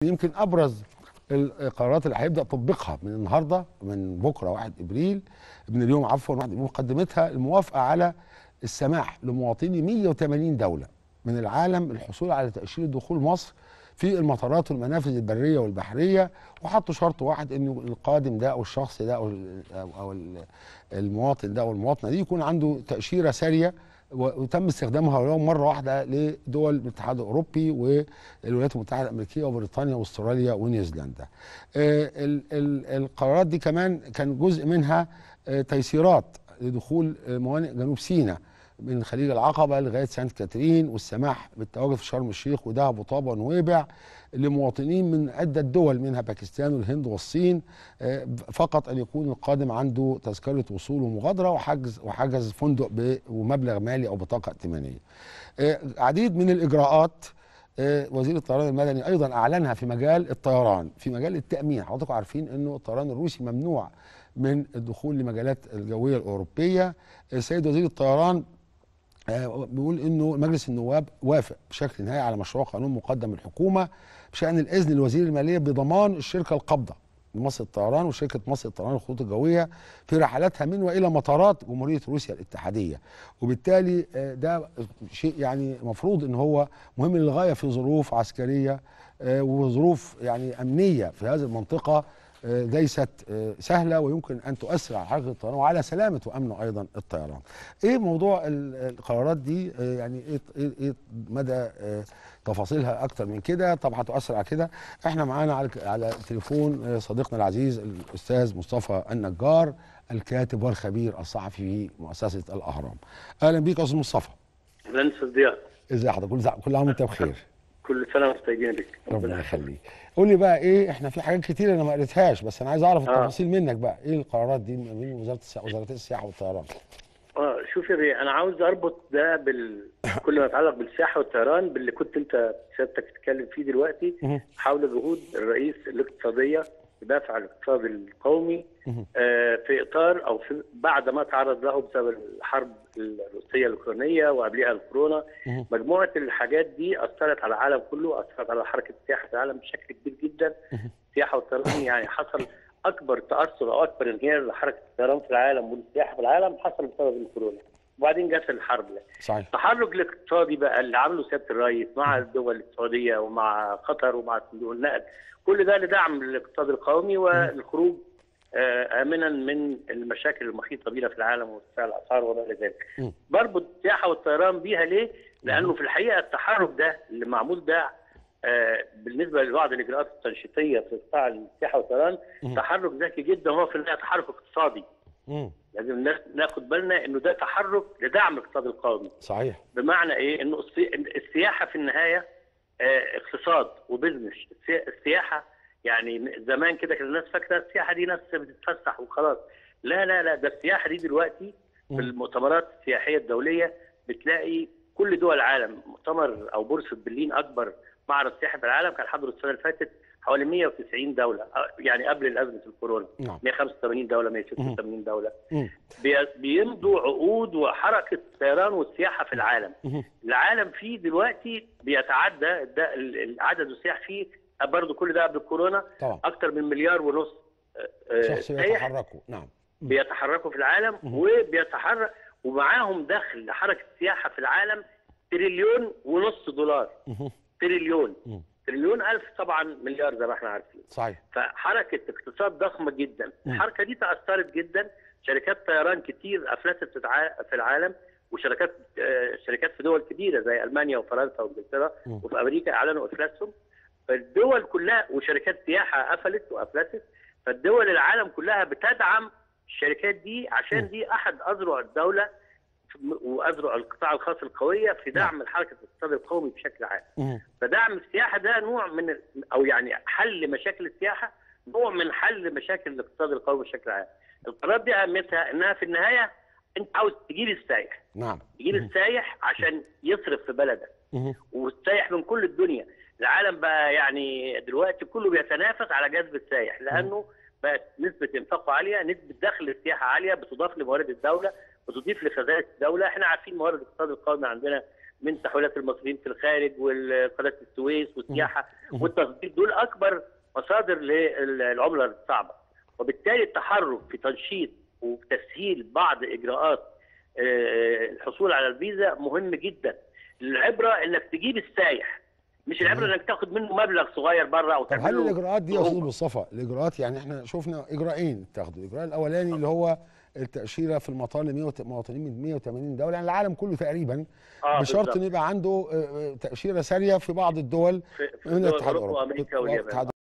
يمكن ابرز القرارات اللي هيبدا تطبيقها من النهارده من بكره 1 ابريل من اليوم عفوا 1 ابريل مقدمتها الموافقه على السماح لمواطني 180 دوله من العالم الحصول على تاشيره دخول مصر في المطارات والمنافذ البريه والبحريه وحطوا شرط واحد انه القادم ده او الشخص ده او ال- او أو ال- المواطن ده او المواطنه دي يكون عنده تاشيره ساريه و- وتم استخدامها ولو مره واحده لدول الاتحاد الاوروبي والولايات المتحده الامريكيه وبريطانيا واستراليا ونيوزيلندا. آه، ال- ال- القرارات دي كمان كان جزء منها آه، تيسيرات لدخول آه، موانئ جنوب سيناء من خليج العقبه لغايه سانت كاترين والسماح بالتواجد في شرم الشيخ ودهب وطابا ونويبع لمواطنين من عده دول منها باكستان والهند والصين آه، فقط ان يكون القادم عنده تذكره وصول ومغادره وحجز وحجز فندق ب- ومبلغ مالي او بطاقه ائتمانيه. آه، عديد من الاجراءات آه، وزير الطيران المدني ايضا اعلنها في مجال الطيران في مجال التامين حضراتكم عارفين انه الطيران الروسي ممنوع من الدخول لمجالات الجويه الاوروبيه السيد وزير الطيران آه، بيقول انه مجلس النواب وافق بشكل نهائي على مشروع قانون مقدم من الحكومه بشان الاذن لوزير الماليه بضمان الشركه القابضه مصر الطيران وشركه مصر الطيران والخطوط الجويه في رحلاتها من والى مطارات جمهوريه روسيا الاتحاديه وبالتالي آه، ده شيء يعني مفروض ان هو مهم للغايه في ظروف عسكريه آه، وظروف يعني امنيه في هذه المنطقه آه، ليست آه، سهله ويمكن ان تؤثر على حركه الطيران وعلى سلامه وامن ايضا الطيران. ايه موضوع ال- القرارات دي آه، يعني ايه ايه, إيه مدى آه، تفاصيلها اكتر من كده طب هتؤثر على كده احنا معانا على على التليفون آه، صديقنا العزيز الاستاذ مصطفى النجار الكاتب والخبير الصحفي في مؤسسه الاهرام. اهلا بيك يا استاذ مصطفى. اهلا استاذ ضياء ازي حضرتك كل زع- كل عام وانت بخير. كل سنه وانتم طيبين بك ربنا يخليك. قول لي بقى ايه احنا في حاجات كتير انا ما قريتهاش بس انا عايز اعرف آه. التفاصيل منك بقى ايه القرارات دي من وزاره السياحه وزاره السياحه والطيران. اه شوف يا بيه انا عاوز اربط ده بال كل ما يتعلق بالسياحه والطيران باللي كنت انت سيادتك تتكلم فيه دلوقتي مهم. حول جهود الرئيس الاقتصاديه لدفع الاقتصاد القومي مهم. آه في اطار او في بعد ما تعرض له بسبب الحرب الروسيه الاوكرانيه وقبلها الكورونا مهم. مجموعه الحاجات دي اثرت على العالم كله اثرت على حركه السياحه في العالم بشكل كبير جدا مهم. السياحه والطيران يعني حصل اكبر تاثر او اكبر انهيار لحركه الطيران في العالم والسياحه في العالم حصل بسبب الكورونا وبعدين جت الحرب صحيح. التحرك الاقتصادي بقى اللي عمله سياده الرئيس مع الدول السعوديه ومع قطر ومع صندوق النقد كل ده لدعم الاقتصاد القومي والخروج آه، امنا من المشاكل المحيطه بنا في العالم وارتفاع الاسعار وما الى ذلك. م. بربط السياحه والطيران بيها ليه؟ لانه في الحقيقه التحرك ده اللي معمول ده آه، بالنسبه لبعض الاجراءات التنشيطيه في قطاع السياحه والطيران م. تحرك ذكي جدا هو في النهايه تحرك اقتصادي. مم. لازم الناس ناخد بالنا انه ده تحرك لدعم الاقتصاد القومي. صحيح. بمعنى ايه؟ انه السي- السياحه في النهايه آه، اقتصاد وبزنس، السي- السياحه يعني زمان كده كان الناس فاكره السياحه دي ناس بتتفسح وخلاص، لا لا لا ده السياحه دي دلوقتي مم. في المؤتمرات السياحيه الدوليه بتلاقي كل دول العالم مؤتمر او بورصه برلين اكبر معرض سياحي في العالم كان حضره السنه اللي فاتت حوالي 190 دوله آه، يعني قبل ازمه الكورونا نعم. 185 دوله 186 دوله مم. بي- بيمضوا عقود وحركه الطيران والسياحه في العالم مم. العالم فيه دلوقتي بيتعدى ده ال- ال- عدد السياح فيه برضه كل ده قبل الكورونا طبعا اكثر من مليار ونص آه، آه، شخص سايح يتحركوا نعم. بيتحركوا في العالم مهم. وبيتحرك ومعاهم دخل لحركه السياحه في العالم تريليون ونص دولار مم. تريليون مم. تريليون ألف طبعا مليار زي ما احنا عارفين صحيح. فحركه اقتصاد ضخمه جدا مم. الحركه دي تاثرت جدا شركات طيران كتير افلست في الع- في العالم وشركات آه، شركات في دول كبيره زي المانيا وفرنسا وانجلترا مم. وفي امريكا اعلنوا افلاسهم فالدول كلها وشركات سياحه قفلت وافلست فالدول العالم كلها بتدعم الشركات دي عشان مم. دي احد اذرع الدوله واذرع القطاع الخاص القويه في دعم حركه الاقتصاد القومي بشكل عام مم. فدعم السياحه ده نوع من ال- او يعني حل مشاكل السياحه نوع من حل مشاكل الاقتصاد القومي بشكل عام. القرارات دي اهميتها انها في النهايه انت عاوز تجيب السايح، نعم. تجيب السايح عشان يصرف في بلدك مم. والسايح من كل الدنيا. العالم بقى يعني دلوقتي كله بيتنافس على جذب السايح لانه بقت نسبه انفاقه عاليه، نسبه دخل السياحه عاليه بتضاف لموارد الدوله، بتضيف لخزائن الدوله، احنا عارفين موارد الاقتصاد القومي عندنا من تحويلات المصريين في الخارج وقناه السويس والسياحه والتصدير دول اكبر مصادر للعمله الصعبه وبالتالي التحرك في تنشيط وتسهيل بعض اجراءات آه، الحصول على الفيزا مهم جدا العبره انك تجيب السايح مش العبره انك تاخد منه مبلغ صغير بره او طب هل تعمله الاجراءات دي يا استاذ صعوبة. مصطفى الاجراءات يعني احنا شفنا اجراءين اتاخدوا الاجراء الاولاني اللي هو التاشيره في المطار لمواطنين من 180 دوله يعني العالم كله تقريبا آه، بشرط بالظبط. ان يبقى عنده آه، آه، تاشيره ساريه في بعض الدول في- في من دول الاتحاد أوروبا الاوروبي وأمريكا واليابان. الاتحاد